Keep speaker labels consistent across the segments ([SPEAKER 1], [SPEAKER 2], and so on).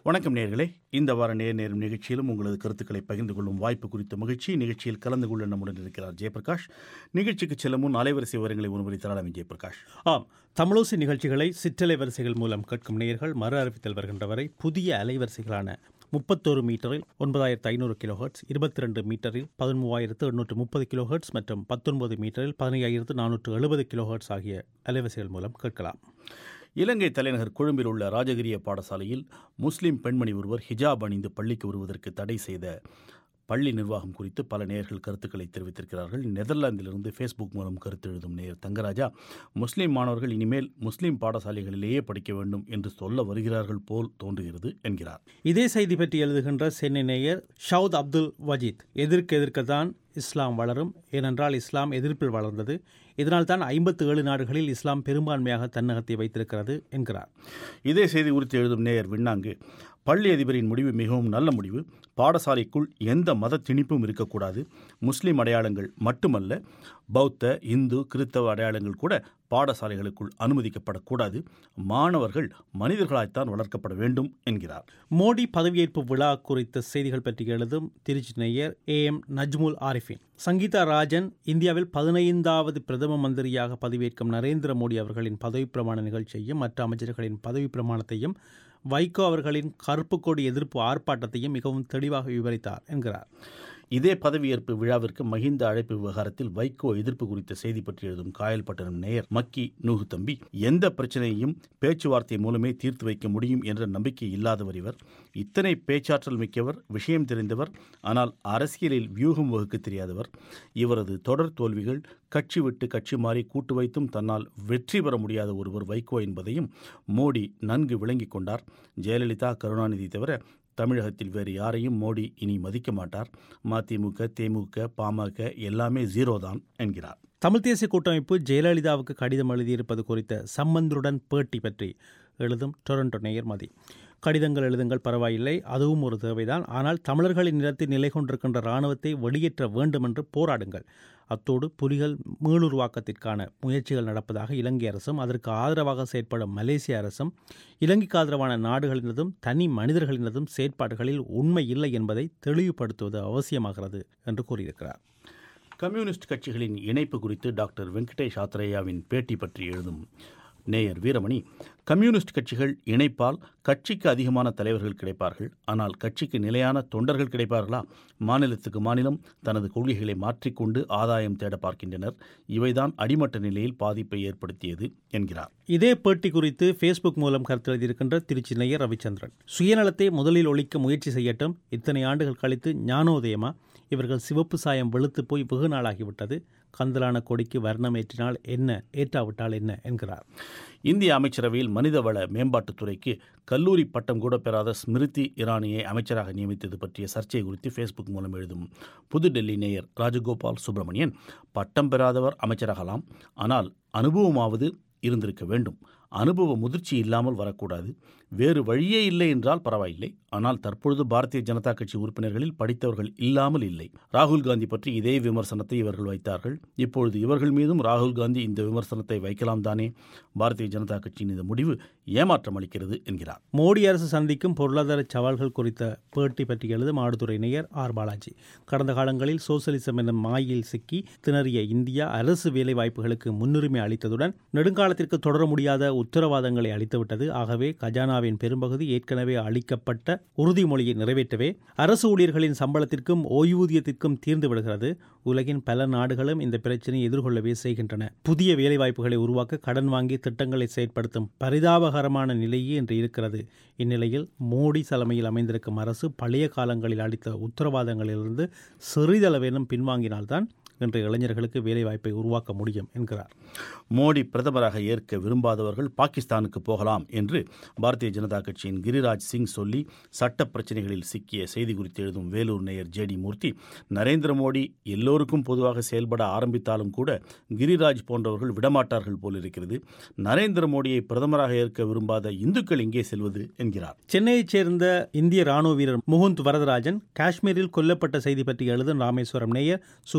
[SPEAKER 1] வணக்கம் நேர்களே இந்த வார நேர் நேரும் நிகழ்ச்சியிலும் உங்களது கருத்துக்களை பகிர்ந்து கொள்ளும் வாய்ப்பு குறித்த மகிழ்ச்சி நிகழ்ச்சியில் கலந்து கொள்ள நம்முடன் இருக்கிறார் ஜெயபிரகாஷ் நிகழ்ச்சிக்கு செல்லும் முன் அலைவரிசை விவரங்களை ஒருமுறை தரலாம் ஜெயபிரகாஷ்
[SPEAKER 2] ஆம் தமிழோசி நிகழ்ச்சிகளை சிற்றலை வரிசைகள் மூலம் கேட்கும் நேயர்கள் மறு அறிவித்தல் வருகின்ற வரை புதிய அலைவரிசைகளான முப்பத்தோரு மீட்டரில் ஒன்பதாயிரத்து ஐநூறு கிலோஹெர்ட்ஸ் இருபத்தி ரெண்டு மீட்டரில் பதிமூவாயிரத்து எண்ணூற்று முப்பது கிலோஹெர்ட்ஸ் மற்றும் பத்தொன்பது மீட்டரில் பதினையாயிரத்து நானூற்று எழுபது கிலோஹெர்ட்ஸ் ஆகிய அலைவரிசைகள் மூலம் கேட்கலாம்
[SPEAKER 1] இலங்கை தலைநகர் கொழும்பில் உள்ள ராஜகிரிய பாடசாலையில் முஸ்லிம் பெண்மணி ஒருவர் ஹிஜாப் அணிந்து பள்ளிக்கு வருவதற்கு தடை செய்த பள்ளி நிர்வாகம் குறித்து பல நேயர்கள் கருத்துக்களை தெரிவித்திருக்கிறார்கள் நெதர்லாந்திலிருந்து ஃபேஸ்புக் மூலம் கருத்து எழுதும் நேயர் தங்கராஜா முஸ்லிம் மாணவர்கள் இனிமேல் முஸ்லிம் பாடசாலைகளிலேயே படிக்க வேண்டும் என்று சொல்ல வருகிறார்கள் போல் தோன்றுகிறது என்கிறார்
[SPEAKER 2] இதே செய்தி பற்றி எழுதுகின்ற சென்னை நேயர் ஷவுத் அப்துல் வஜீத் எதிர்க்க எதிர்க்கத்தான் இஸ்லாம் வளரும் ஏனென்றால் இஸ்லாம் எதிர்ப்பில் வளர்ந்தது இதனால் தான் ஐம்பத்து ஏழு நாடுகளில் இஸ்லாம் பெரும்பான்மையாக தன்னகத்தை வைத்திருக்கிறது என்கிறார்
[SPEAKER 1] இதே செய்தி குறித்து எழுதும் நேயர் விண்ணாங்கு பள்ளி அதிபரின் முடிவு மிகவும் நல்ல முடிவு பாடசாலைக்குள் எந்த மத திணிப்பும் இருக்கக்கூடாது முஸ்லிம் அடையாளங்கள் மட்டுமல்ல பௌத்த இந்து கிறித்தவ அடையாளங்கள் கூட பாடசாலைகளுக்குள் அனுமதிக்கப்படக்கூடாது மாணவர்கள் மனிதர்களாய்த்தான் வளர்க்கப்பட வேண்டும் என்கிறார்
[SPEAKER 2] மோடி பதவியேற்பு விழா குறித்த செய்திகள் பற்றி எழுதும் திருச்சி நேயர் ஏ எம் நஜ்முல் ஆரிஃபின் சங்கீதா ராஜன் இந்தியாவில் பதினைந்தாவது பிரதம மந்திரியாக பதவியேற்கும் நரேந்திர மோடி அவர்களின் பதவி பிரமாண நிகழ்ச்சியையும் மற்ற அமைச்சர்களின் பதவி பிரமாணத்தையும் வைகோ அவர்களின் கருப்பு கொடி எதிர்ப்பு ஆர்ப்பாட்டத்தையும் மிகவும் தெளிவாக விவரித்தார் என்கிறார்
[SPEAKER 1] இதே பதவியேற்பு விழாவிற்கு மஹிந்த அழைப்பு விவகாரத்தில் வைகோ எதிர்ப்பு குறித்த செய்தி பற்றி எழுதும் காயல்பட்டணம் நேயர் மக்கி நூகு தம்பி எந்த பிரச்சனையையும் பேச்சுவார்த்தை மூலமே தீர்த்து வைக்க முடியும் என்ற நம்பிக்கை இல்லாதவர் இவர் இத்தனை பேச்சாற்றல் மிக்கவர் விஷயம் தெரிந்தவர் ஆனால் அரசியலில் வியூகம் வகுக்க தெரியாதவர் இவரது தொடர் தோல்விகள் கட்சி விட்டு கட்சி மாறி கூட்டு வைத்தும் தன்னால் வெற்றி பெற முடியாத ஒருவர் வைகோ என்பதையும் மோடி நன்கு விளங்கிக் கொண்டார் ஜெயலலிதா கருணாநிதி தவிர தமிழகத்தில் வேறு யாரையும் மோடி இனி மதிக்க மாட்டார் மதிமுக தேமுக பாமக எல்லாமே ஜீரோ தான் என்கிறார்
[SPEAKER 2] தமிழ் தேசிய கூட்டமைப்பு ஜெயலலிதாவுக்கு கடிதம் எழுதியிருப்பது குறித்த சம்பந்தருடன் பேட்டி பற்றி எழுதும் டொரண்டோ நேயர் மதி கடிதங்கள் எழுதுங்கள் பரவாயில்லை அதுவும் ஒரு தேவைதான் ஆனால் தமிழர்களின் நிலத்தில் நிலை கொண்டிருக்கின்ற இராணுவத்தை வெளியேற்ற வேண்டும் என்று போராடுங்கள் அத்தோடு புலிகள் மீளுருவாக்கத்திற்கான முயற்சிகள் நடப்பதாக இலங்கை அரசும் அதற்கு ஆதரவாக செயற்படும் மலேசிய அரசும் இலங்கைக்கு ஆதரவான நாடுகளினதும் தனி மனிதர்களினதும் செயற்பாடுகளில் உண்மை இல்லை என்பதை தெளிவுபடுத்துவது அவசியமாகிறது என்று கூறியிருக்கிறார்
[SPEAKER 1] கம்யூனிஸ்ட் கட்சிகளின் இணைப்பு குறித்து டாக்டர் வெங்கடேஷ் ஆத்ரேயாவின் பேட்டி பற்றி எழுதும் நேயர் வீரமணி கம்யூனிஸ்ட் கட்சிகள் இணைப்பால் கட்சிக்கு அதிகமான தலைவர்கள் கிடைப்பார்கள் ஆனால் கட்சிக்கு நிலையான தொண்டர்கள் கிடைப்பார்களா மாநிலத்துக்கு மாநிலம் தனது கொள்கைகளை மாற்றிக்கொண்டு ஆதாயம் தேட பார்க்கின்றனர் இவைதான் அடிமட்ட நிலையில் பாதிப்பை ஏற்படுத்தியது என்கிறார்
[SPEAKER 2] இதே பேட்டி குறித்து ஃபேஸ்புக் மூலம் கருத்து எழுதியிருக்கின்ற திருச்சி நேயர் ரவிச்சந்திரன் சுயநலத்தை முதலில் ஒழிக்க முயற்சி செய்யட்டும் இத்தனை ஆண்டுகள் கழித்து ஞானோதயமா இவர்கள் சிவப்பு சாயம் வெளுத்து போய் வெகு நாளாகிவிட்டது கந்தலான கொடிக்கு வர்ணம் ஏற்றினால் என்ன ஏற்றாவிட்டால் என்ன என்கிறார்
[SPEAKER 1] இந்திய அமைச்சரவையில் மனிதவள மேம்பாட்டுத்துறைக்கு கல்லூரி பட்டம் கூட பெறாத ஸ்மிருதி இரானியை அமைச்சராக நியமித்தது பற்றிய சர்ச்சை குறித்து ஃபேஸ்புக் மூலம் எழுதும் புதுடெல்லி நேயர் ராஜகோபால் சுப்பிரமணியன் பட்டம் பெறாதவர் அமைச்சராகலாம் ஆனால் அனுபவமாவது இருந்திருக்க வேண்டும் அனுபவ முதிர்ச்சி இல்லாமல் வரக்கூடாது வேறு வழியே இல்லை என்றால் பரவாயில்லை ஆனால் தற்பொழுது பாரதிய ஜனதா கட்சி உறுப்பினர்களில் படித்தவர்கள் இல்லாமல் இல்லை ராகுல் காந்தி பற்றி இதே விமர்சனத்தை இவர்கள் வைத்தார்கள் இப்பொழுது இவர்கள் மீதும் ராகுல் காந்தி இந்த விமர்சனத்தை வைக்கலாம் தானே பாரதிய ஜனதா கட்சியின் இந்த முடிவு ஏமாற்றம் அளிக்கிறது என்கிறார்
[SPEAKER 2] மோடி அரசு சந்திக்கும் பொருளாதார சவால்கள் குறித்த பேட்டி பற்றி எழுதும் ஆடுதுறை நேயர் ஆர் பாலாஜி கடந்த காலங்களில் சோசலிசம் என்ற மாயில் சிக்கி திணறிய இந்தியா அரசு வேலை வாய்ப்புகளுக்கு முன்னுரிமை அளித்ததுடன் நெடுங்காலத்திற்கு தொடர முடியாத உத்தரவாதங்களை அளித்துவிட்டது ஆகவே கஜானாவின் பெரும்பகுதி ஏற்கனவே அளிக்கப்பட்ட உறுதிமொழியை நிறைவேற்றவே அரசு ஊழியர்களின் சம்பளத்திற்கும் ஓய்வூதியத்திற்கும் தீர்ந்து விடுகிறது உலகின் பல நாடுகளும் இந்த பிரச்சனையை எதிர்கொள்ளவே செய்கின்றன புதிய வேலைவாய்ப்புகளை உருவாக்க கடன் வாங்கி திட்டங்களை செயற்படுத்தும் பரிதாபகரமான நிலையே இன்று இருக்கிறது இந்நிலையில் மோடி தலைமையில் அமைந்திருக்கும் அரசு பழைய காலங்களில் அளித்த உத்தரவாதங்களிலிருந்து சிறிதளவேனும் பின்வாங்கினால்தான் இன்று இளைஞர்களுக்கு வேலைவாய்ப்பை உருவாக்க முடியும் என்கிறார்
[SPEAKER 1] மோடி பிரதமராக ஏற்க விரும்பாதவர்கள் பாகிஸ்தானுக்கு போகலாம் என்று பாரதிய ஜனதா கட்சியின் கிரிராஜ் சிங் சொல்லி சட்ட பிரச்சனைகளில் சிக்கிய செய்தி குறித்து எழுதும் வேலூர் நேயர் ஜே டி மூர்த்தி நரேந்திர மோடி எல்லோருக்கும் பொதுவாக செயல்பட ஆரம்பித்தாலும் கூட கிரிராஜ் போன்றவர்கள் விடமாட்டார்கள் போலிருக்கிறது நரேந்திர மோடியை பிரதமராக ஏற்க விரும்பாத இந்துக்கள் எங்கே செல்வது என்கிறார்
[SPEAKER 2] சென்னையைச் சேர்ந்த இந்திய ராணுவ வீரர் முகுந்த் வரதராஜன் காஷ்மீரில் கொல்லப்பட்ட செய்தி பற்றி எழுதும் ராமேஸ்வரம் நேயர் சு பாலசுப்ரமணியன்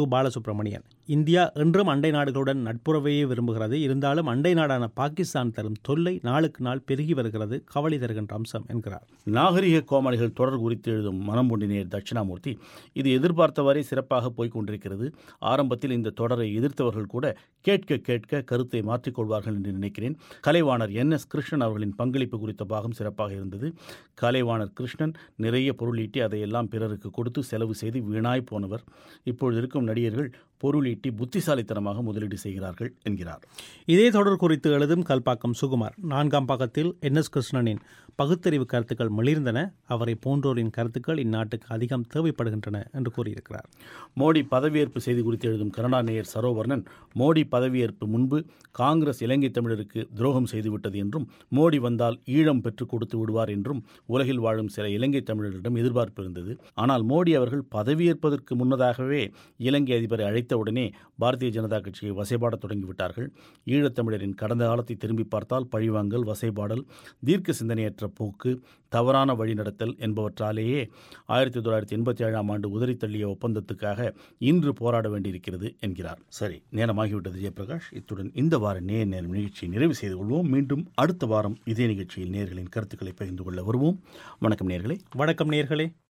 [SPEAKER 2] சுப்பிரமணியன் இந்தியா என்றும் அண்டை நாடுகளுடன் நட்புறவையே விரும்புகிறது இருந்தாலும் அண்டை நாடான பாகிஸ்தான் தரும் தொல்லை நாளுக்கு நாள் பெருகி வருகிறது கவலை தருகின்ற அம்சம் என்கிறார்
[SPEAKER 1] நாகரிக கோமாளிகள் தொடர் குறித்து எழுதும் மனம் ஒன்றினர் தட்சிணாமூர்த்தி இது எதிர்பார்த்தவரை சிறப்பாக போய்க் கொண்டிருக்கிறது ஆரம்பத்தில் இந்த தொடரை எதிர்த்தவர்கள் கூட கேட்க கேட்க கருத்தை மாற்றிக்கொள்வார்கள் என்று நினைக்கிறேன் கலைவாணர் என் எஸ் கிருஷ்ணன் அவர்களின் பங்களிப்பு குறித்த பாகம் சிறப்பாக இருந்தது கலைவாணர் கிருஷ்ணன் நிறைய பொருளீட்டி அதையெல்லாம் பிறருக்கு கொடுத்து செலவு செய்து வீணாய் போனவர் இப்பொழுது இருக்கும் நடிகர்கள் பொருளீட்டி புத்திசாலித்தனமாக முதலீடு செய்கிறார்கள் என்கிறார்
[SPEAKER 2] இதே தொடர் குறித்து எழுதும் கல்பாக்கம் சுகுமார் நான்காம் பாகத்தில் என் எஸ் கிருஷ்ணனின் பகுத்தறிவு கருத்துக்கள் மிளிர்ந்தன அவரை போன்றோரின் கருத்துக்கள் இந்நாட்டுக்கு அதிகம் தேவைப்படுகின்றன என்று கூறியிருக்கிறார்
[SPEAKER 1] மோடி பதவியேற்பு செய்தி குறித்து எழுதும் கனடா நேயர் சரோவர்ணன் மோடி பதவியேற்பு முன்பு காங்கிரஸ் இலங்கை தமிழருக்கு துரோகம் செய்துவிட்டது என்றும் மோடி வந்தால் ஈழம் பெற்றுக் கொடுத்து விடுவார் என்றும் உலகில் வாழும் சில இலங்கை தமிழர்களிடம் எதிர்பார்ப்பு இருந்தது ஆனால் மோடி அவர்கள் பதவியேற்பதற்கு முன்னதாகவே இலங்கை அதிபரை அழைத்தவுடனே பாரதிய ஜனதா கட்சியை வசைபாடத் தொடங்கிவிட்டார்கள் ஈழத்தமிழரின் கடந்த காலத்தை திரும்பி பார்த்தால் பழிவாங்கல் வசைபாடல் தீர்க்க சிந்தனையற்ற போக்கு தவறான வழிநடத்தல் என்பவற்றாலேயே ஆயிரத்தி தொள்ளாயிரத்தி எண்பத்தி ஏழாம் ஆண்டு உதறி தள்ளிய ஒப்பந்தத்துக்காக இன்று போராட வேண்டியிருக்கிறது என்கிறார் சரி நேரமாகிவிட்டது ஜெயபிரகாஷ் இத்துடன் இந்த வார நேர நேரம் நிகழ்ச்சியை நிறைவு செய்து கொள்வோம் மீண்டும் அடுத்த வாரம் இதே நிகழ்ச்சியில் நேர்களின் கருத்துக்களை பகிர்ந்து கொள்ள வருவோம் வணக்கம் நேர்களே
[SPEAKER 2] வணக்கம் நேர்களே